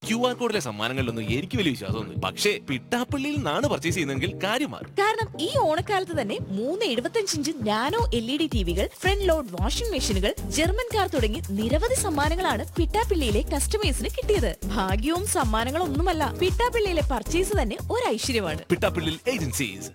Q R കോഡിലെ സമ്മാനങ്ങളിലൊന്നും എനിക്ക് വലിയ വിശ്വാസമൊന്നും പക്ഷേ പിട്ടാപ്പള്ളിയിൽ നിന്നാണ് പർച്ചേസ് ചെയ്യുന്നതെങ്കിൽ കാര്യം മാറും കാരണം ഈ ഓണക്കാലത്ത് തന്നെ മൂന്ന് എഴുപത്തഞ്ച് inch nano L E D ടിവികൾ ഫ്രണ്ട് ലോഡ് വാഷിംഗ് മെഷീനുകൾ ജർമ്മൻ കാർ തുടങ്ങി നിരവധി സമ്മാനങ്ങളാണ് പിട്ടാപ്പിള്ളിയിലെ കസ്റ്റമേഴ്സിന് കിട്ടിയത് ഭാഗ്യവും സമ്മാനങ്ങളൊന്നുമല്ല പിട്ടാപ്പിള്ളിയിലെ പർച്ചേസ് തന്നെ ഒരു ഐശ്വര്യമാണ് പിട്ടാപ്പള്ളിയിൽ ഏജൻസീസ്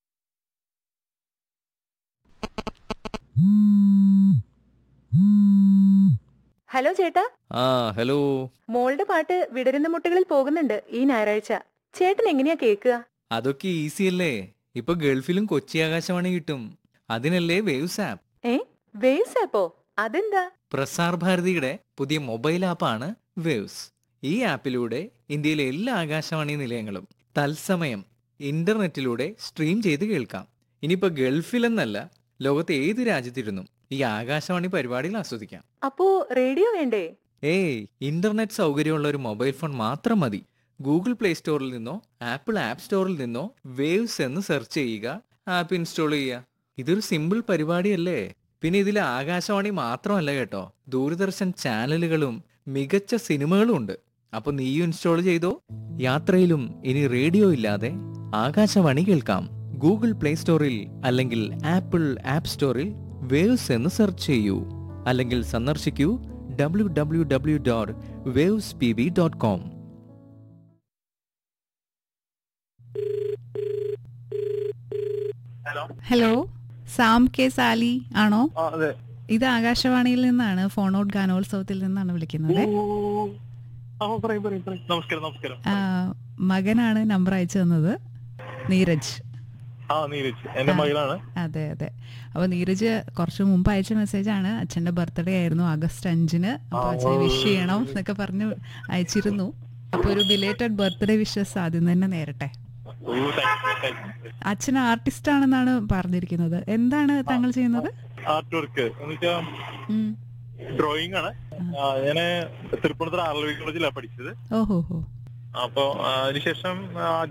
ഹലോ ചേട്ടാ ആ ഹലോ മോളുടെ പാട്ട് വിടരുന്ന മുട്ടുകളിൽ പോകുന്നുണ്ട് ഈ ഞായറാഴ്ച ചേട്ടൻ എങ്ങനെയാ കേൾക്കുക അതൊക്കെ ഈസി അല്ലേ ഇപ്പൊ ഗൾഫിലും കൊച്ചി ആകാശവാണി കിട്ടും അതിനല്ലേ വേവ്സ് ആപ്പ് ഏ വേവ്സ് ആപ്പോ അതെന്താ പ്രസാർ ഭാരതിയുടെ പുതിയ മൊബൈൽ ആപ്പാണ് വേവ്സ് ഈ ആപ്പിലൂടെ ഇന്ത്യയിലെ എല്ലാ ആകാശവാണി നിലയങ്ങളും തത്സമയം ഇന്റർനെറ്റിലൂടെ സ്ട്രീം ചെയ്ത് കേൾക്കാം ഇനിയിപ്പോ ഗൾഫിലെന്നല്ല ലോകത്തെ ഏത് രാജ്യത്തിരുന്നും ഈ ആകാശവാണി പരിപാടികൾ ആസ്വദിക്കാം അപ്പോ റേഡിയോ വേണ്ടേ ഏയ് ഇന്റർനെറ്റ് സൗകര്യമുള്ള ഒരു മൊബൈൽ ഫോൺ മാത്രം മതി ഗൂഗിൾ പ്ലേ സ്റ്റോറിൽ നിന്നോ ആപ്പിൾ ആപ്പ് സ്റ്റോറിൽ നിന്നോ വേവ്സ് എന്ന് സെർച്ച് ചെയ്യുക ആപ്പ് ഇൻസ്റ്റാൾ ചെയ്യുക ഇതൊരു സിമ്പിൾ പരിപാടിയല്ലേ പിന്നെ ഇതിൽ ആകാശവാണി മാത്രമല്ല കേട്ടോ ദൂരദർശൻ ചാനലുകളും മികച്ച സിനിമകളും ഉണ്ട് അപ്പൊ നീയും ഇൻസ്റ്റാൾ ചെയ്തോ യാത്രയിലും ഇനി റേഡിയോ ഇല്ലാതെ ആകാശവാണി കേൾക്കാം ഗൂഗിൾ പ്ലേ സ്റ്റോറിൽ അല്ലെങ്കിൽ ആപ്പിൾ ആപ്പ് സ്റ്റോറിൽ വേവ്സ് എന്ന് സെർച്ച് ചെയ്യൂ അല്ലെങ്കിൽ സന്ദർശിക്കൂ W W W dot Waves P B dot com hello Sam K Sali ആണോ ആ അതെ ഇത് ആകാശവാണിയിൽ നിന്നാണ് ഫോൺ ഔട്ട് ഗാനോത്സവത്തിൽ നിന്നാണ് വിളിക്കുന്നത് ആ പറയും പറയും പറയും നമസ്കാരം നമസ്കാരം ആ, മകനാണ് നമ്പർ അയച്ചു തന്നത് നീരജ് ആ നീരജ് എന്റെ ആ. മകളാണ് അതെ അതെ അപ്പൊ നീരജ് കുറച്ച് മുമ്പ് അയച്ച മെസ്സേജ് ആണ് അച്ഛന്റെ ബർത്ത്ഡേ ആയിരുന്നു ആഗസ്റ്റ് അഞ്ചിന് അപ്പൊ ആ, അച്ഛനെ ഓ. വിഷ് ചെയ്യണം എന്നൊക്കെ പറഞ്ഞ് അയച്ചിരുന്നു അപ്പൊ ഒരു ബിലേറ്റഡ് ബർത്ത്ഡേ വിഷസ് ആദ്യം തന്നെ നേരട്ടെ oh thank you thank you അച്ഛൻ ആർട്ടിസ്റ്റ് ആണെന്നാണ് പറഞ്ഞിരിക്കുന്നത് എന്താണ് താങ്കൾ ചെയ്യുന്നത് ആർട്ട് വർക്ക് എന്ന് വെച്ചാൽ ഉം. ഡ്രോയിങ് ആണ് ആ, ഞാന് തൃപ്പൂണിത്തുറ ആർ കോളേജിലാണ് പഠിച്ചത് ഓഹോ ഹോ അപ്പൊ അതിനുശേഷം ആ,